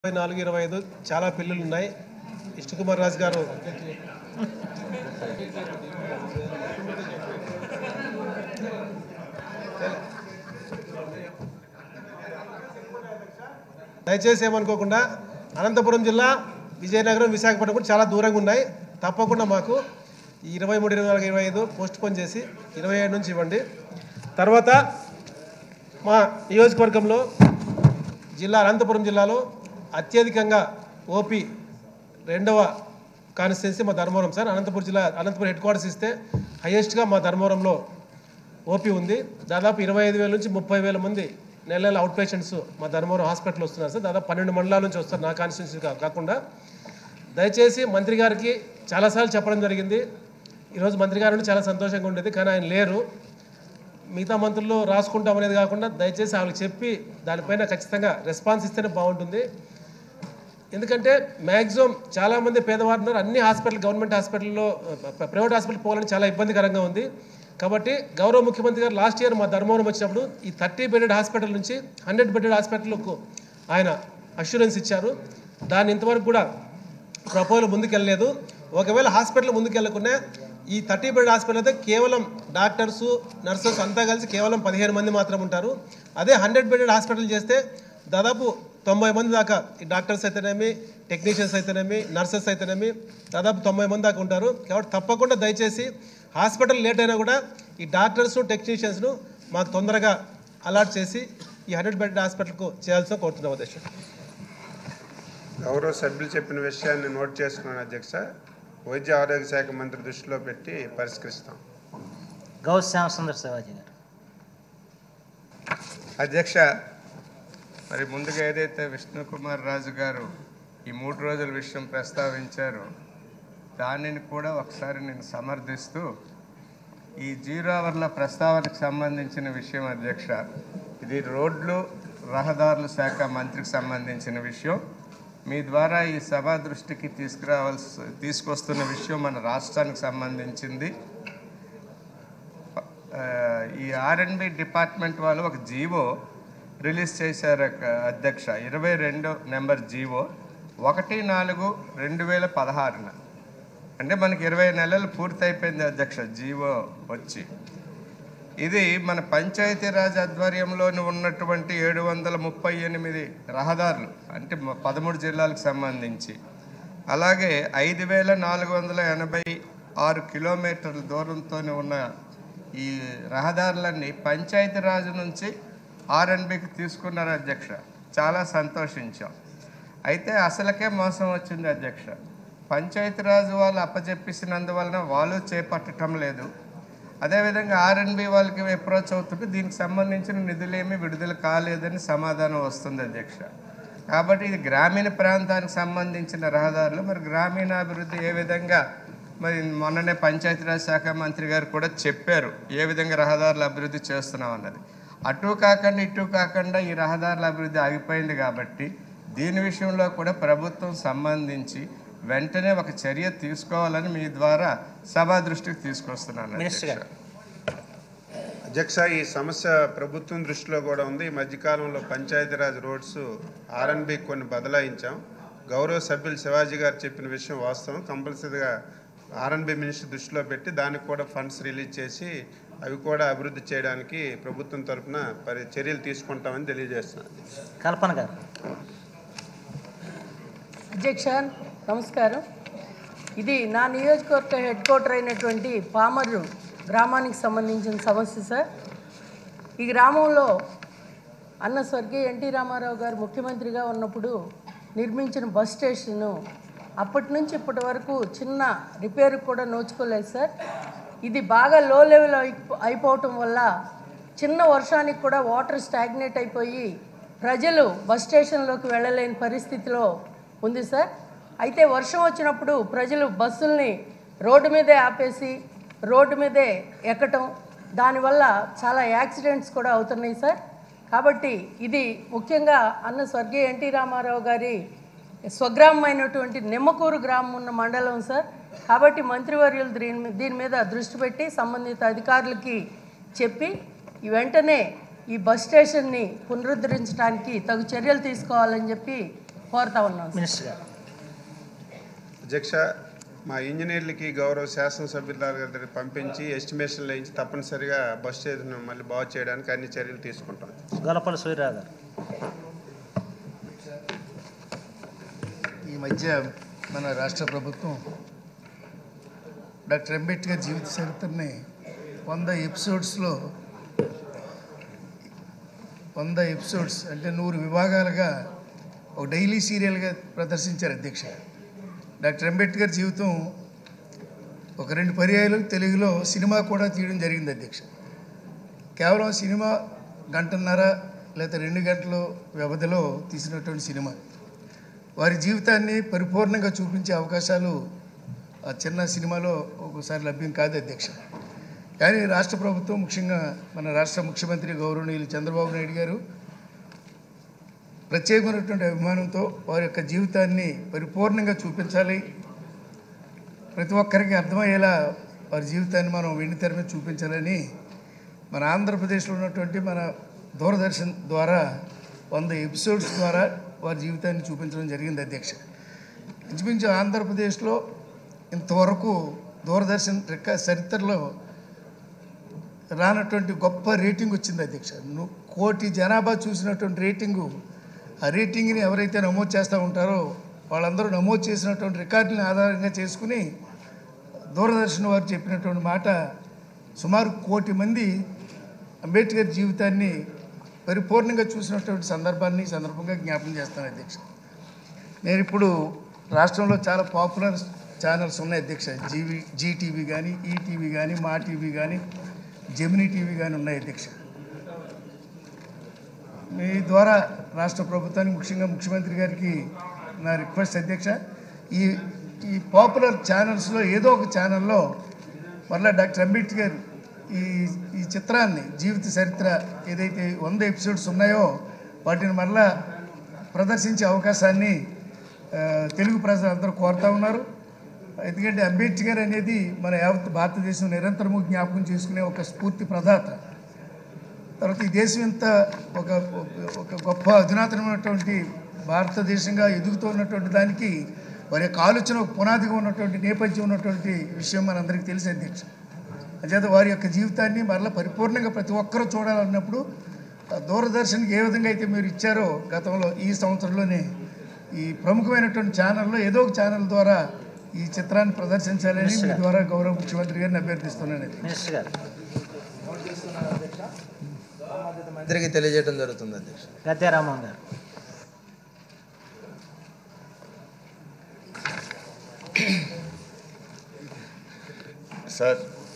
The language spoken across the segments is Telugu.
ఇరవై నాలుగు ఇరవై ఐదు చాలా పిల్లలు ఉన్నాయి విష్ణుకుమార్ రాజు గారు దయచేసి ఏమనుకోకుండా అనంతపురం జిల్లా విజయనగరం విశాఖపట్నం కూడా చాలా దూరంగా ఉన్నాయి తప్పకుండా మాకు ఈ ఇరవై మూడు ఇరవై నాలుగు ఇరవై ఐదు పోస్ట్ పోన్ చేసి ఇరవై ఏడు నుంచి ఇవ్వండి తర్వాత మా నియోజకవర్గంలో జిల్లా అనంతపురం జిల్లాలో అత్యధికంగా ఓపీ రెండవ కాన్స్టిట్యున్సీ మా ధర్మవరం సార్ అనంతపురం జిల్లా అనంతపురం హెడ్ క్వార్టర్స్ ఇస్తే హైయెస్ట్గా మా ధర్మవరంలో ఓపీ ఉంది దాదాపు ఇరవై ఐదు వేల నుంచి ముప్పై వేల మంది నెల నెల అవుట్ పేషెంట్స్ మా ధర్మవరం హాస్పిటల్ వస్తున్నారు సార్ దాదాపు పన్నెండు మండలాల నుంచి వస్తారు నా కాన్స్టిట్యున్సీ కా- కాకుండా దయచేసి మంత్రి గారికి చాలాసార్లు చెప్పడం జరిగింది ఈరోజు మంత్రి గారు ఉంటే చాలా సంతోషంగా ఉండేది కానీ ఆయన లేరు మిగతా మంత్రులు రాసుకుంటాం అనేది కాకుండా దయచేసి వాళ్ళకి చెప్పి దానిపైన ఖచ్చితంగా రెస్పాన్స్ ఇస్తేనే బాగుంటుంది ఎందుకంటే మ్యాక్సిమం చాలామంది పేదవారు ఉన్నారు అన్ని హాస్పిటల్ గవర్నమెంట్ హాస్పిటల్లో ప- ప్రైవేట్ హాస్పిటల్ పోవాలని చాలా ఇబ్బందికరంగా ఉంది కాబట్టి గౌరవ ముఖ్యమంత్రి గారు లాస్ట్ ఇయర్ మా ధర్మవరం వచ్చినప్పుడు ఈ థర్టీ బెడెడ్ హాస్పిటల్ నుంచి హండ్రెడ్ బెడెడ్ హాస్పిటల్కు ఆయన అష్యూరెన్స్ ఇచ్చారు దాన్ని ఇంతవరకు కూడా ప్రపోజల్ ముందుకెళ్ళలేదు ఒకవేళ హాస్పిటల్ ముందుకెళ్ళకుండా ఈ థర్టీ బెడ్ హాస్పిటల్ అయితే కేవలం డాక్టర్స్ నర్సెస్ అంతా కలిసి కేవలం పదిహేను మంది మాత్రం ఉంటారు అదే హండ్రెడ్ బెడెడ్ హాస్పిటల్ చేస్తే దాదాపు తొంభై మంది దాకా ఈ డాక్టర్స్ అయితేనేమి టెక్నీషియన్స్ అయితేనేమి నర్సెస్ అయితేనేమి దాదాపు తొంభై మంది దాకా ఉంటారు కాబట్టి తప్పకుండా దయచేసి హాస్పిటల్ లేట్ అయినా కూడా ఈ డాక్టర్స్ టెక్నీషియన్స్ను మాకు తొందరగా అలాట్ చేసి ఈ హండ్రెడ్ బెడ్ హాస్పిటల్కు చేయాల్సిన కోరుతున్నాం అధ్యక్షుడు గౌరవ సభ్యులు చెప్పిన విషయాన్ని నోట్ చేసుకున్నాను అధ్యక్ష వైద్య ఆరోగ్య శాఖ మంత్రి దృష్టిలో పెట్టి పరిష్కరిస్తాం గౌస్ శ్యామసుందర్ శివాజీ గారు అధ్యక్ష మరి ముందుగా ఏదైతే విష్ణుకుమార్ రాజు గారు ఈ మూడు రోజుల విషయం ప్రస్తావించారో దానిని కూడా ఒకసారి నేను సమర్థిస్తూ ఈ జీరో అవర్ల ప్రస్తావనకు సంబంధించిన విషయం అధ్యక్ష ఇది రోడ్లు రహదారుల శాఖ మంత్రికి సంబంధించిన విషయం మీ ద్వారా ఈ సభ దృష్టికి తీసుకురావాల్సి తీసుకొస్తున్న విషయం మన రాష్ట్రానికి సంబంధించింది ఆ, ఈ ఆర్ఎండ్బి డిపార్ట్మెంట్ వాళ్ళు ఒక జీవో రిలీజ్ చేశారు అక్క- అధ్యక్ష ఇరవై రెండో నెంబర్ జీవో ఒకటి నాలుగు రెండు వేల పదహారున అంటే మనకి ఇరవై నెలలు పూర్తయిపోయింది అధ్యక్ష జీవో వచ్చి ఇది మన పంచాయతీరాజ్ ఆధ్వర్యంలోని ఉన్నటువంటి ఏడు వందల ముప్పై ఎనిమిది రహదారులు అంటే మ- పదమూడు జిల్లాలకు సంబంధించి అలాగే ఐదు వేల నాలుగు వందల ఎనభై ఆరు కిలోమీటర్ల దూరంతో ఉన్న ఈ రహదారులన్నీ పంచాయతీరాజ్ నుంచి ఆర్ఎన్బికి తీసుకున్నారు అధ్యక్ష చాలా సంతోషించాం అయితే అసలకే మోసం వచ్చింది అధ్యక్ష పంచాయతీరాజ్ వాళ్ళు అప్పచెప్పేసినందువలన వాళ్ళు చేపట్టడం లేదు అదేవిధంగా ఆర్ఎన్బి వాళ్ళకి అప్రోచ్ అవుతుంటే దీనికి సంబంధించిన నిధులేమీ విడుదల కాలేదని సమాధానం వస్తుంది అధ్యక్ష కాబట్టి ఇది గ్రామీణ ప్రాంతానికి సంబంధించిన రహదారులు మరి గ్రామీణాభివృద్ధి ఏ విధంగా మరి మొన్ననే పంచాయతీరాజ్ శాఖ మంత్రి గారు కూడా చెప్పారు ఏ విధంగా రహదారుల అభివృద్ధి చేస్తున్నాం అన్నది అటు కాకుండా ఇటు కాకుండా ఈ రహదారుల అభివృద్ధి ఆగిపోయింది కాబట్టి దీని విషయంలో కూడా ప్రభుత్వం సంబంధించి వెంటనే ఒక చర్య తీసుకోవాలని మీ ద్వారా సభా దృష్టికి తీసుకొస్తున్నాను మినిస్టర్ అధ్యక్ష. గారు అధ్యక్ష ఈ సమస్య ప్రభుత్వం దృష్టిలో కూడా ఉంది ఈ మధ్యకాలంలో పంచాయతీరాజ్ రోడ్స్ ఆర్ఎన్బి కొన్ని బదలాయించాం గౌరవ సభ్యులు శివాజీ గారు చెప్పిన విషయం వాస్తవం కంపల్సరీగా ఆర్ఎన్బి మినిస్టర్ దృష్టిలో పెట్టి దానికి కూడా ఫండ్స్ రిలీజ్ చేసి అవి కూడా అభివృద్ధి చేయడానికి ప్రభుత్వం తరఫున పరి చర్యలు తీసుకుంటామని తెలియజేస్తున్నాను కల్పన గారు అధ్యక్ష నమస్కారం ఇది నా నియోజకవర్గ హెడ్ క్వార్టర్ అయినటువంటి పామర్రు గ్రామానికి సంబంధించిన సమస్య సార్ ఈ గ్రామంలో అన్న స్వర్గీయ ఎన్టీ రామారావు గారు ముఖ్యమంత్రిగా ఉన్నప్పుడు నిర్మించిన బస్ స్టేషను అప్పటి నుంచి ఇప్పటి వరకు చిన్న రిపేర్ కూడా నోచుకోలేదు సార్ ఇది బాగా లో లెవెల్ అయిపో అయిపోవటం వల్ల చిన్న వర్షానికి కూడా వాటర్ స్టాగ్నేట్ అయిపోయి ప్రజలు బస్ స్టేషన్లోకి వెళ్ళలేని పరిస్థితిలో ఉంది సార్ అయితే వర్షం వచ్చినప్పుడు ప్రజలు బస్సుల్ని రోడ్డు మీదే ఆపేసి రోడ్డు మీదే ఎక్కటం దానివల్ల చాలా యాక్సిడెంట్స్ కూడా అవుతున్నాయి సార్ కాబట్టి ఇది ముఖ్యంగా అన్న స్వర్గీయ ఎన్టీ రామారావు గారి స్వగ్రామమైనటువంటి నిమ్మకూరు గ్రామం ఉన్న మండలం సార్ కాబట్టి మంత్రివర్యులు దీని మీ- దీని మీద దృష్టి పెట్టి సంబంధిత అధికారులకి చెప్పి ఈ వెంటనే ఈ బస్ స్టేషన్ని పునరుద్ధరించడానికి తగు చర్యలు తీసుకోవాలని చెప్పి కోరుతా ఉన్నాం సార్. మినిస్టర్ గారు అధ్యక్ష మా ఇంజనీర్లకి గౌరవ శాసనసభ్యుల దగ్గర పంపించి ఎస్టిమేషన్లు వేయించి తప్పనిసరిగా బస్ స్టేషన్ మళ్ళీ బాగు చేయడానికి అన్ని చర్యలు తీసుకుంటాం గొల్లపల్లి సూర్యరావు గారు ఈ మధ్య మన రాష్ట్ర ప్రభుత్వం డాక్టర్ అంబేద్కర్ జీవిత చరిత్రని వంద ఎపిసోడ్స్లో వంద ఎపిసోడ్స్ అంటే నూరు విభాగాలుగా ఒక డైలీ సీరియల్గా ప్రదర్శించారు అధ్యక్ష డాక్టర్ అంబేద్కర్ జీవితం ఒక రెండు పర్యాయాలు తెలుగులో సినిమా కూడా తీయడం జరిగింది అధ్యక్ష కేవలం సినిమా గంటన్నర లేదా రెండు గంటల వ్యవధిలో తీసినటువంటి సినిమా వారి జీవితాన్ని పరిపూర్ణంగా చూపించే అవకాశాలు ఆ చిన్న సినిమాలో ఒకసారి లభ్యం కాదు అధ్యక్ష కానీ రాష్ట్ర ప్రభుత్వం ముఖ్యంగా మన రాష్ట్ర ముఖ్యమంత్రి గౌరవనీయులు చంద్రబాబు నాయుడు గారు ప్రత్యేకమైనటువంటి అభిమానంతో వారి యొక్క జీవితాన్ని పరిపూర్ణంగా చూపించాలి ప్రతి ఒక్కరికి అర్థమయ్యేలా వారి జీవితాన్ని మనం వెండితెర మీద చూపించాలని మన ఆంధ్రప్రదేశ్లో ఉన్నటువంటి మన దూరదర్శన్ ద్వారా వంద ఎపిసోడ్స్ ద్వారా వారి జీవితాన్ని చూపించడం జరిగింది అధ్యక్ష ఇంచుమించు ఆంధ్రప్రదేశ్లో ఇంతవరకు దూరదర్శన్ రెక్క చరిత్రలో రానటువంటి గొప్ప రేటింగ్ వచ్చింది అధ్యక్ష ను- కోటి జనాభా చూసినటువంటి రేటింగు ఆ రేటింగ్ని ఎవరైతే నమోదు చేస్తూ ఉంటారో వాళ్ళందరూ నమోదు చేసినటువంటి రికార్డుని ఆధారంగా చేసుకుని దూరదర్శన్ వారు చెప్పినటువంటి మాట సుమారు కోటి మంది అంబేద్కర్ జీవితాన్ని పరిపూర్ణంగా చూసినటువంటి సందర్భాన్ని ఈ సందర్భంగా జ్ఞాపకం చేస్తాను అధ్యక్ష నేను ఇప్పుడు రాష్ట్రంలో చాలా పాపులర్ ఛానల్స్ ఉన్నాయి అధ్యక్ష జీవి జీటీవీ కానీ ఈటీవీ కానీ మా టీవీ కానీ జెమినీ టీవీ కానీ ఉన్నాయి అధ్యక్ష మీ ద్వారా రాష్ట్ర ప్రభుత్వానికి ముఖ్యంగా ముఖ్యమంత్రి గారికి నా రిక్వెస్ట్ అధ్యక్ష ఈ ఈ పాపులర్ ఛానల్స్లో ఏదో ఒక ఛానల్లో మరలా డాక్టర్ అంబేద్కర్ ఈ ఈ చిత్రాన్ని జీవిత చరిత్ర ఏదైతే వంద ఎపిసోడ్స్ ఉన్నాయో వాటిని మరలా ప్రదర్శించే అవకాశాన్ని ఆ, తెలుగు ప్రజలందరూ కోరుతా ఉన్నారు ఎందుకంటే అంబేద్కర్ అనేది మన యావత్ భారతదేశం నిరంతరము జ్ఞాపకం చేసుకునే ఒక స్ఫూర్తి ప్రదాత తర్వాత ఈ దేశం ఇంత ఒక ఒక గొప్ప అధునాతనమైనటువంటి భారతదేశంగా ఎదుగుతున్నటువంటి దానికి వారి యొక్క ఆలోచన ఒక పునాదిగా ఉన్నటువంటి నేపథ్యం ఉన్నటువంటి విషయం మనందరికీ తెలిసి అధ్యక్ష అంచేత వారి యొక్క జీవితాన్ని మరలా పరిపూర్ణంగా ప్రతి ఒక్కరూ చూడాలన్నప్పుడు ఆ దూరదర్శన్కి ఏ విధంగా అయితే మీరు ఇచ్చారో గతంలో ఈ సంవత్సరంలోనే ఈ ప్రముఖమైనటువంటి ఛానల్లో ఏదో ఒక ఛానల్ ద్వారా ఈ చిత్రాన్ని ప్రదర్శించాలని మీ ద్వారా గౌరవ ముఖ్యమంత్రి గారిని అభ్యర్థిస్తున్నాను మినిస్టర్ గారు మంత్రికి తెలియజేయడం జరుగుతుంది అధ్యక్ష గద్దె రామ్మోహన్ గారు సార్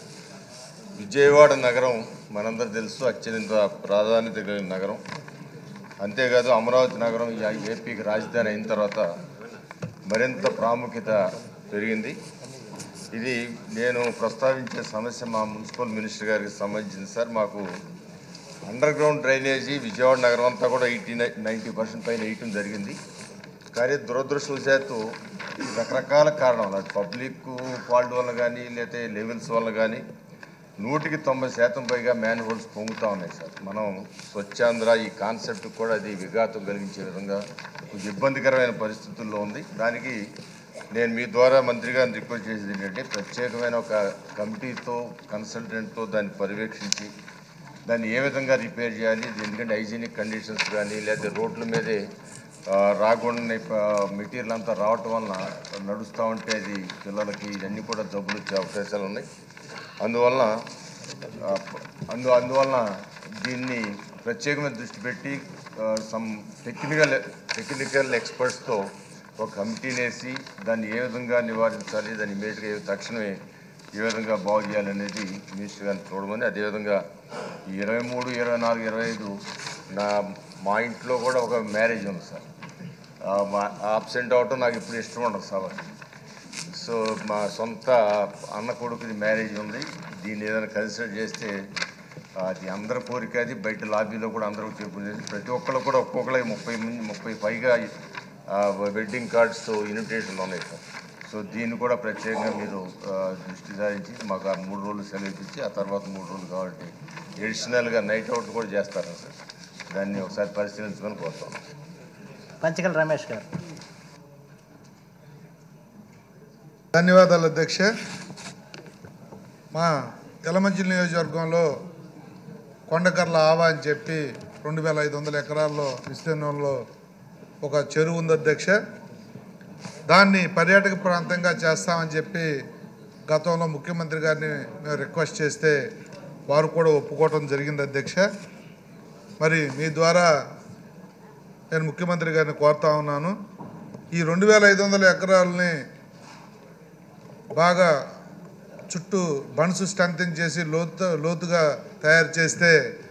విజయవాడ నగరం మనందరూ తెలుసు అత్యంత ప్రాధాన్యత కలిగిన నగరం అంతేకాదు అమరావతి నగరం ఈ ఏపీకి రాజధాని అయిన తర్వాత మరింత ప్రాముఖ్యత పెరిగింది ఇది నేను ప్రస్తావించే సమస్య మా మున్సిపల్ మినిస్టర్ గారికి సంబంధించింది సార్ మాకు అండర్ గ్రౌండ్ డ్రైనేజీ విజయవాడ నగరం అంతా కూడా ఎయిటీ నైంటీ పర్సెంట్ పైన వేయటం జరిగింది కానీ దురదృష్టవశాత్తు రకరకాల కారణాలు అటు పబ్లిక్ ఫాల్ట్ వల్ల కానీ లేకపోతే లెవెల్స్ వల్ల కానీ నూటికి తొంభై శాతం పైగా మ్యాన్ హోల్స్ పొంగుతూ ఉన్నాయి సార్ మనం స్వచ్ఛాంధ్ర ఈ కాన్సెప్ట్ కూడా అది విఘాతం కలిగించే విధంగా కొంచెం ఇబ్బందికరమైన పరిస్థితుల్లో ఉంది దానికి నేను మీ ద్వారా మంత్రి గారిని రిక్వెస్ట్ చేసేది ఏంటంటే ప్రత్యేకమైన ఒక కమిటీతో కన్సల్టెంట్తో దాన్ని పర్యవేక్షించి దాన్ని ఏ విధంగా రిపేర్ చేయాలి ఇది ఎందుకంటే హైజీనిక్ కండిషన్స్ కానీ లేదా రోడ్ల మీదే ఆ, రాకుండా మెటీరియల్ అంతా రావటం వలన నడుస్తూ ఉంటే అది పిల్లలకి ఇవన్నీ కూడా జబ్బులు వచ్చే అవకాశాలు ఉన్నాయి అందువలన ఆ, అందు అందువలన దీన్ని ప్రత్యేకమైన దృష్టి పెట్టి సమ్ టెక్నికల్ టెక్నికల్ ఎక్స్పర్ట్స్తో ఒక కమిటీని వేసి దాన్ని ఏ విధంగా నివారించాలి దాన్ని ఇమీడియట్గా ఏ- తక్షణమే ఏ విధంగా బాగు చేయాలనేది మినిస్టర్ గారిని చూడమని అదేవిధంగా ఈ ఇరవై మూడు ఇరవై నాలుగు ఇరవై ఐదు నా మా ఇంట్లో కూడా ఒక మ్యారేజ్ ఉంది సార్ ఆ, మా ఆబ్సెంట్ అవటం నాకు ఇప్పుడు ఇష్టం ఉండదు సార్ సో మా సొంత అన్న కొడుకుది మ్యారేజ్ ఉంది దీన్ని ఏదైనా కన్సిడర్ చేస్తే అది అందరి కోరిక అది బయట లాబీలో కూడా అందరూ చెప్పుకునేది ప్రతి ఒక్కళ్ళు కూడా ఒక్కొక్కరికి ముప్పై మంది ముప్పై పైగా ఆ, వెడ్డింగ్ కార్డ్స్ ఇన్విటేషన్లు ఉన్నాయి సార్ సో దీన్ని కూడా ప్రత్యేకంగా మీరు ఆ, దృష్టి సారించి మాకు ఆ మూడు రోజులు సెలవు ఇప్పించి ఆ తర్వాత మూడు రోజులు కాబట్టి ఎడిషనల్గా నైట్ అవుట్ కూడా చేస్తారా సార్ దాన్ని ఒకసారి పరిశీలించుకొని కోరుతాను పంచకల్ రమేష్ గారు ధన్యవాదాలు అధ్యక్ష మా యలమంచిలి నియోజకవర్గంలో కొండకర్ల ఆవా అని చెప్పి రెండు వేల ఐదు వందల ఎకరాల్లో విస్తీర్ణంలో ఒక చెరువు ఉంది అధ్యక్ష దాన్ని పర్యాటక ప్రాంతంగా చేస్తామని చెప్పి గతంలో ముఖ్యమంత్రి గారిని మేము రిక్వెస్ట్ చేస్తే వారు కూడా ఒప్పుకోవటం జరిగింది అధ్యక్ష మరి మీ ద్వారా నేను ముఖ్యమంత్రి గారిని కోరుతా ఉన్నాను ఈ రెండు వేల ఐదు వందల ఎకరాలని బాగా చుట్టూ బన్స్ స్ట్రెంథింగ్ చేసి లోతు లోతుగా తయారు చేస్తే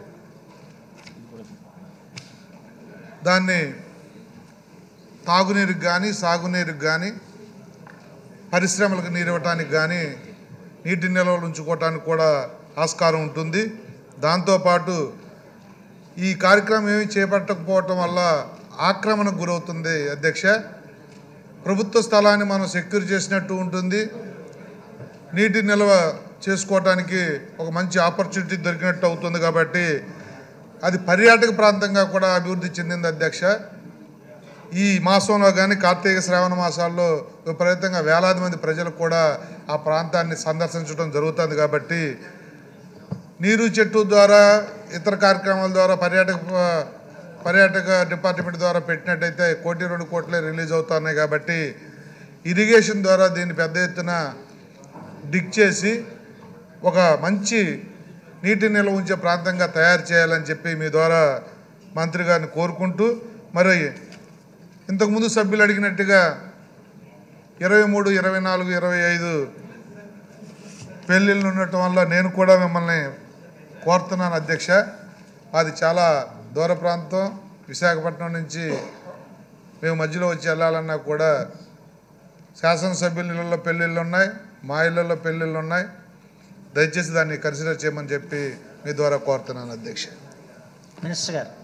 దాన్ని తాగునీరుకి కానీ సాగునీరుకి కానీ పరిశ్రమలకు నీరు ఇవ్వటానికి కానీ నీటి నిల్వలు ఉంచుకోవటానికి కూడా ఆస్కారం ఉంటుంది దాంతోపాటు ఈ కార్యక్రమం ఏమీ చేపట్టకపోవటం వల్ల ఆక్రమణకు గురవుతుంది అధ్యక్ష ప్రభుత్వ స్థలాన్ని మనం సెక్యూర్ చేసినట్టు ఉంటుంది నీటి నిల్వ చేసుకోవటానికి ఒక మంచి ఆపర్చునిటీ దొరికినట్టు అవుతుంది కాబట్టి అది పర్యాటక ప్రాంతంగా కూడా అభివృద్ధి చెందింది అధ్యక్ష ఈ మాసంలో కానీ కార్తీక శ్రావణ మాసాల్లో విపరీతంగా వేలాది మంది ప్రజలు కూడా ఆ ప్రాంతాన్ని సందర్శించడం జరుగుతుంది కాబట్టి నీరు చెట్టు ద్వారా ఇతర కార్యక్రమాల ద్వారా పర్యాటక పర్యాటక డిపార్ట్మెంట్ ద్వారా పెట్టినట్టయితే కోటి రెండు కోట్లే రిలీజ్ అవుతున్నాయి కాబట్టి ఇరిగేషన్ ద్వారా దీన్ని పెద్ద ఎత్తున డిగ్ చేసి ఒక మంచి నీటి నిల్వ ఉంచే ప్రాంతంగా తయారు చేయాలని చెప్పి మీ ద్వారా మంత్రి గారిని కోరుకుంటూ మరి ఇంతకుముందు సభ్యులు అడిగినట్టుగా ఇరవై మూడు ఇరవై నాలుగు ఇరవై ఐదు పెళ్ళిళ్ళు ఉండటం వల్ల నేను కూడా మిమ్మల్ని కోరుతున్నాను అధ్యక్ష అది చాలా దూర ప్రాంతం విశాఖపట్నం నుంచి మేము మధ్యలో వచ్చి వెళ్ళాలన్నా కూడా శాసనసభ్యుల ఇళ్ళల్లో పెళ్ళిళ్ళు ఉన్నాయి మా ఇళ్ళల్లో పెళ్ళిళ్ళు ఉన్నాయి దయచేసి దాన్ని కన్సిడర్ చేయమని చెప్పి మీ ద్వారా కోరుతున్నాను అధ్యక్ష మినిస్టర్ గారు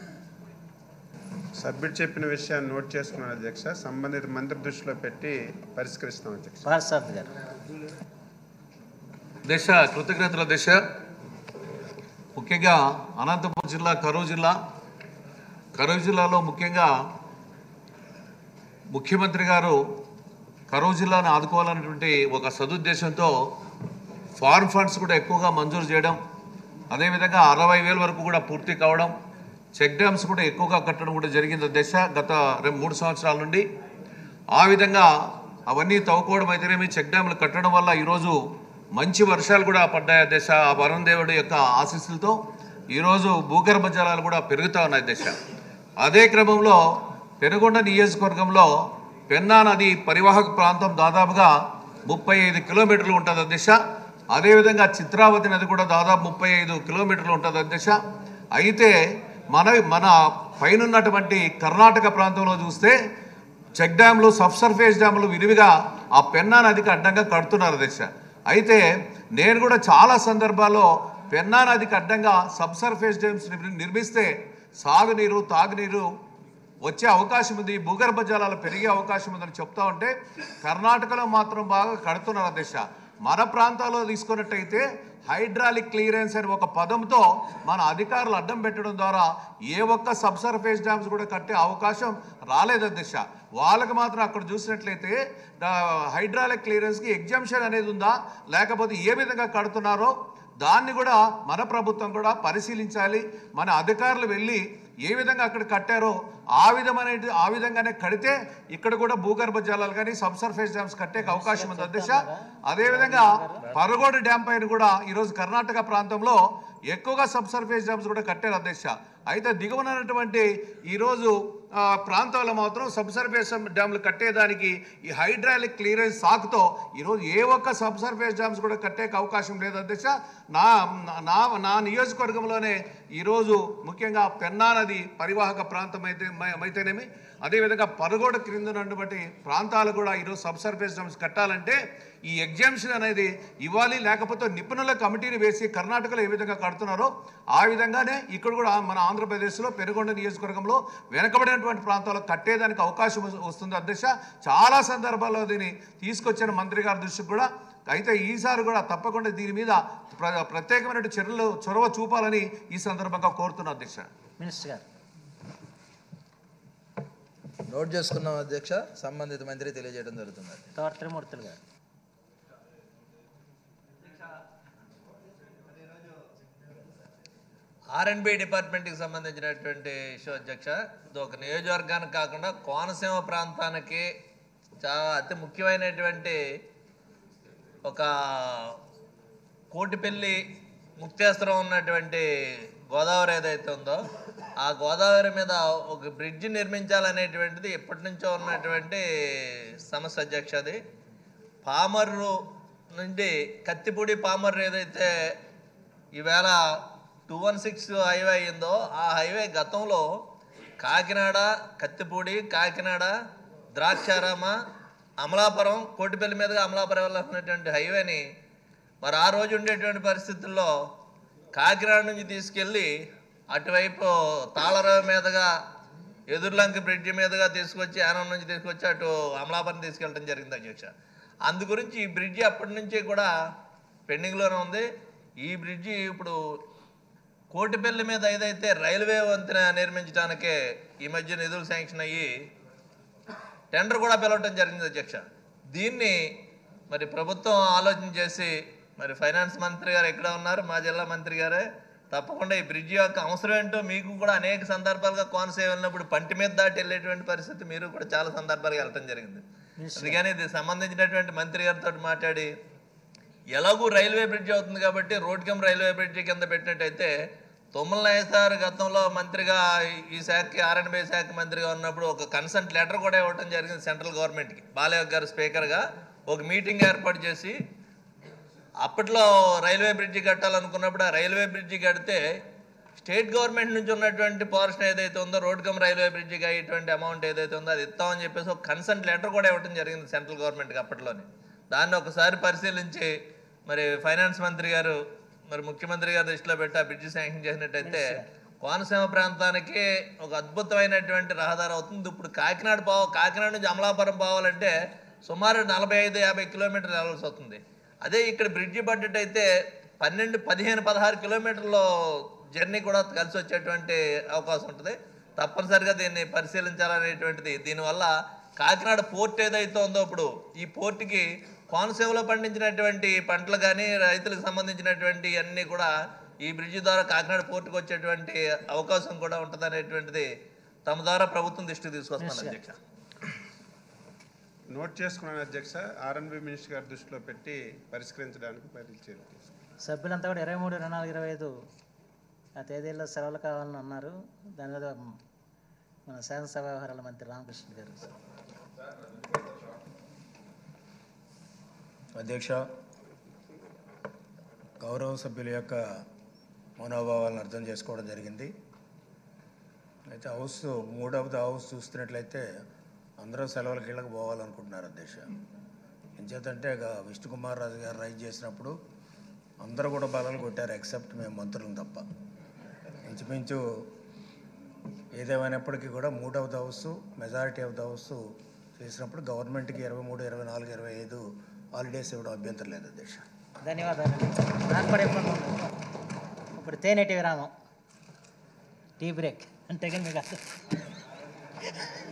సభ్యుడు చెప్పిన విషయాన్ని నోట్ చేసుకున్నాను అధ్యక్ష సంబంధిత మంత్రి దృష్టిలో పెట్టి పరిష్కరిస్తాం అధ్యక్ష పార్సాద్ గారు దేశ కృతజ్ఞతల దేశ ముఖ్యంగా అనంతపురం జిల్లా కరూరు జిల్లా కరూరు జిల్లాలో ముఖ్యంగా ముఖ్యమంత్రి గారు కరూరు జిల్లాను ఆదుకోవాలనేటువంటి ఒక సదుద్దేశంతో ఫార్మ్ ఫండ్స్ కూడా ఎక్కువగా మంజూరు చేయడం అదేవిధంగా అరవై వేల వరకు కూడా పూర్తి కావడం చెక్ డ్యామ్స్ కూడా ఎక్కువగా కట్టడం కూడా జరిగింది దశ గత రెండు మూడు సంవత్సరాల నుండి ఆ విధంగా అవన్నీ తవ్వుకోవడం అయితేనేమి చెక్ డ్యాములు కట్టడం వల్ల ఈరోజు మంచి వర్షాలు కూడా పడ్డాయి దశ ఆ వరుణ దేవుడి యొక్క ఆశీస్సులతో ఈరోజు భూగర్భ జలాలు కూడా పెరుగుతూ ఉన్నాయి దశ అదే క్రమంలో పెనుగొండ నియోజకవర్గంలో పెన్నా నది పరివాహక ప్రాంతం దాదాపుగా ముప్పై ఐదు కిలోమీటర్లు ఉంటుంది దిశ అదేవిధంగా చిత్రావతి నది కూడా దాదాపు ముప్పై ఐదు కిలోమీటర్లు ఉంటుంది దిశ అయితే మన మన పైనున్నటువంటి కర్ణాటక ప్రాంతంలో చూస్తే చెక్ డ్యామ్లు సబ్ సర్ఫేస్ డ్యామ్లు విరివిగా ఆ పెన్నా నదికి అడ్డంగా కడుతున్నారు దిశ అయితే నేను కూడా చాలా సందర్భాల్లో పెన్నా నదికి అడ్డంగా సబ్ సర్ఫేస్ డ్యామ్స్ నిర్మి- నిర్మిస్తే సాగునీరు తాగునీరు వచ్చే అవకాశం ఉంది భూగర్భ జలాలు పెరిగే అవకాశం ఉందని చెప్తా ఉంటే కర్ణాటకలో మాత్రం బాగా కడుతున్నారు దిశ మన ప్రాంతాల్లో తీసుకున్నట్టయితే హైడ్రాలిక్ క్లియరెన్స్ అనే ఒక పదంతో మన అధికారులు అడ్డం పెట్టడం ద్వారా ఏ ఒక్క సబ్ సర్ఫేస్ డ్యామ్స్ కూడా కట్టే అవకాశం రాలేదు దిశ వాళ్ళకి మాత్రం అక్కడ చూసినట్లయితే హైడ్రాలిక్ క్లియరెన్స్కి ఎగ్జామ్షన్ అనేది ఉందా లేకపోతే ఏ విధంగా కడుతున్నారో దాన్ని కూడా మన ప్రభుత్వం కూడా పరిశీలించాలి మన అధికారులు వెళ్ళి ఏ విధంగా అక్కడ కట్టారో ఆ విధమైన ఆ విధంగానే కడితే ఇక్కడ కూడా భూగర్భ జలాలు కానీ సబ్ సర్ఫేస్ డ్యామ్స్ కట్టే అవకాశం ఉంది అధ్యక్ష అదేవిధంగా పరగోడు డ్యామ్ పైన కూడా ఈరోజు కర్ణాటక ప్రాంతంలో ఎక్కువగా సబ్ సర్ఫేస్ డ్యామ్స్ కూడా కట్టారు అధ్యక్ష అయితే దిగువనటువంటి ఈరోజు ఆ, ప్రాంతాల్లో మాత్రం సబ్ సర్ఫేస్ డ్యామ్లు కట్టేదానికి ఈ హైడ్రాలిక్ క్లియరెన్స్ సాకుతో ఈరోజు ఏ ఒక్క సబ్ సర్ఫేస్ డ్యామ్స్ కూడా కట్టే అవకాశం లేదు అధ్యక్ష నా నా నా నియోజకవర్గంలోనే ఈరోజు ముఖ్యంగా పెన్నా నది పరివాహక ప్రాంతం అయితే మ- అయితేనేమి అదేవిధంగా పరగోడ క్రింద ఉన్నటువంటి ప్రాంతాలు కూడా ఈరోజు సబ్ సర్ఫేస్ డ్యామ్స్ కట్టాలంటే ఈ ఎగ్జామ్షన్ అనేది ఇవ్వాలి లేకపోతే నిపుణుల కమిటీని వేసి కర్ణాటకలో ఏ విధంగా కడుతున్నారో ఆ విధంగానే ఇక్కడ కూడా మన ఆంధ్రప్రదేశ్లో పెనుగొండ నియోజకవర్గంలో వెనకబడినటువంటి ప్రాంతాల్లో కట్టేదానికి అవకాశం వస్- వస్తుంది అధ్యక్ష చాలా సందర్భాల్లో దీన్ని తీసుకొచ్చిన మంత్రి గారి దృష్టికి కూడా అయితే ఈసారి కూడా తప్పకుండా దీని మీద ప్ర- ప్రత్యేకమైన చర్యలు చొరవ చూపాలని ఈ సందర్భంగా కోరుతున్నా అధ్యక్ష మినిస్టర్ గారు నోట్ చేసుకున్నాం అధ్యక్ష సంబంధిత మంత్రి తెలియజేయడం జరుగుతుంది తోట త్రిమూర్తులు గారు ఆర్ఎండ్బి డిపార్ట్మెంట్కి సంబంధించినటువంటి ఇష్యూ అధ్యక్ష ఇది ఒక నియోజకవర్గానికి కాకుండా కోనసీమ ప్రాంతానికి చాలా అతి ముఖ్యమైనటువంటి ఒక కోటిపల్లి ముక్తేశ్వరం ఉన్నటువంటి గోదావరి ఏదైతే ఉందో ఆ గోదావరి మీద ఒక బ్రిడ్జ్ నిర్మించాలనేటువంటిది ఎప్పటి నుంచో ఉన్నటువంటి సమస్య అధ్యక్ష అది పామర్రు నుండి కత్తిపూడి పామర్రు ఏదైతే ఈవేళ టూ వన్ సిక్స్ హైవే అయిందో ఆ హైవే గతంలో కాకినాడ కత్తిపూడి కాకినాడ ద్రాక్షారామ అమలాపురం కోటిపల్లి మీదుగా అమలాపురం వెళ్ళినటువంటి హైవేని మరి ఆ రోజు ఉండేటువంటి పరిస్థితుల్లో కాకినాడ నుంచి తీసుకెళ్ళి అటువైపు తాళరావు మీదుగా ఎదుర్లంక బ్రిడ్జి మీదుగా తీసుకొచ్చి యానం నుంచి తీసుకొచ్చి అటు అమలాపురం తీసుకెళ్ళడం జరిగింది అధ్యక్ష అందు గురించి ఈ బ్రిడ్జి అప్పటి నుంచి కూడా పెండింగ్లోనే ఉంది ఈ బ్రిడ్జి ఇప్పుడు కోటిపల్లి మీద ఏదైతే రైల్వే వంతెన నిర్మించడానికే ఈ మధ్య నిధులు శాంక్షన్ అయ్యి టెండర్ కూడా పిలవటం జరిగింది అధ్యక్ష దీన్ని మరి ప్రభుత్వం ఆలోచన చేసి మరి ఫైనాన్స్ మంత్రి గారు ఎక్కడ ఉన్నారు మా జిల్లా మంత్రి గారే తప్పకుండా ఈ బ్రిడ్జి యొక్క అవసరం ఏంటో మీకు కూడా అనేక సందర్భాలుగా కోనసీమ వెళ్ళినప్పుడు పంటి మీద దాటి వెళ్ళేటువంటి పరిస్థితి మీరు కూడా చాలా సందర్భాలుగా వెళ్ళటం జరిగింది అందుకని ఇది సంబంధించినటువంటి మంత్రి గారితో మాట్లాడి ఎలాగూ రైల్వే బ్రిడ్జ్ అవుతుంది కాబట్టి రోడ్ కమ్ రైల్వే బ్రిడ్జ్ కింద పెట్టినట్టయితే తుమ్మల నాయసార్ గతంలో మంత్రిగా ఈ శాఖకి ఆర్ఎండ్బి శాఖ మంత్రిగా ఉన్నప్పుడు ఒక కన్సెంట్ లెటర్ కూడా ఇవ్వడం జరిగింది సెంట్రల్ గవర్నమెంట్కి బాలయ్య గారు స్పీకర్గా ఒక మీటింగ్ ఏర్పాటు చేసి అప్పట్లో రైల్వే బ్రిడ్జి కట్టాలనుకున్నప్పుడు ఆ రైల్వే బ్రిడ్జి కడితే స్టేట్ గవర్నమెంట్ నుంచి ఉన్నటువంటి పోర్షన్ ఏదైతే ఉందో రోడ్ కమ్ రైల్వే బ్రిడ్జికి అయ్యేటువంటి అమౌంట్ ఏదైతే ఉందో అది ఇస్తామని చెప్పేసి ఒక కన్సెంట్ లెటర్ కూడా ఇవ్వడం జరిగింది సెంట్రల్ గవర్నమెంట్కి అప్పట్లోనే దాన్ని ఒకసారి పరిశీలించి మరి ఫైనాన్స్ మంత్రి గారు మరి ముఖ్యమంత్రి గారు దృష్టిలో పెట్టి ఆ బ్రిడ్జి శాంక్షన్ చేసినట్టయితే కోనసీమ ప్రాంతానికి ఒక అద్భుతమైనటువంటి రహదారి అవుతుంది ఇప్పుడు కాకినాడ పోవ కాకినాడ నుంచి అమలాపురం పోవాలంటే సుమారు నలభై ఐదు యాభై కిలోమీటర్లు వెళ్ళాల్సి వస్తుంది అదే ఇక్కడ బ్రిడ్జి బడ్జెట్ అయితే పన్నెండు పదిహేను పదహారు కిలోమీటర్ల జర్నీ కూడా కలిసి వచ్చేటువంటి అవకాశం ఉంటుంది తప్పనిసరిగా దీన్ని పరిశీలించాలనేటువంటిది దీనివల్ల కాకినాడ పోర్ట్ ఏదైతే ఉందో ఇప్పుడు ఈ పోర్టుకి కోనసీమలో పండించినటువంటి పంటలు కానీ రైతులకు సంబంధించినటువంటి అన్నీ కూడా ఈ బ్రిడ్జి ద్వారా కాకినాడ పోర్టుకు వచ్చేటువంటి అవకాశం కూడా ఉంటుంది అనేటువంటిది తమ ద్వారా ప్రభుత్వం దృష్టికి తీసుకొస్తున్నాను అధ్యక్ష నోట్ చేసుకున్నాను అధ్యక్ష ఆర్ఎన్బి మినిస్టర్ గారి దృష్టిలో పెట్టి పరిష్కరించడానికి మరి చర్య తీసుకున్నాను. సభ్యులంతా కూడా ఇరవై మూడు ఇరవై నాలుగు ఇరవై ఐదు ఆ తేదీల్లో సెలవులు కావాలని అన్నారు దాని మీద మన శాసనసభ వ్యవహారాల మంత్రి రామకృష్ణ గారు అధ్యక్ష గౌరవ సభ్యుల యొక్క మనోభావాలను అర్థం చేసుకోవడం జరిగింది అయితే హౌస్ మూడవది హౌస్ చూస్తున్నట్లయితే అందరూ సెలవులకి ఇళ్ళకి పోవాలనుకుంటున్నారు అధ్యక్ష ఎంచేతంటే ఇక విష్ణుకుమార్ రాజు గారు రైజ్ చేసినప్పుడు అందరూ కూడా బలాలు కొట్టారు ఎక్సెప్ట్ మేము మంత్రులను తప్ప ఇంచుమించు ఏదేమైనప్పటికీ కూడా మూడవ house majority of the house చేసినప్పుడు గవర్నమెంట్కి ఇరవై మూడు ఇరవై నాలుగు ఇరవై ఐదు హాలిడేస్ ఇవ్వడం అభ్యంతరం లేదు అధ్యక్ష ధన్యవాదాలు నాకు కూడా ఇబ్బంది ఉంది. ఇప్పుడు తేనెటి విరామం టీ బ్రేక్ అంతేగాని మీకు అర్థం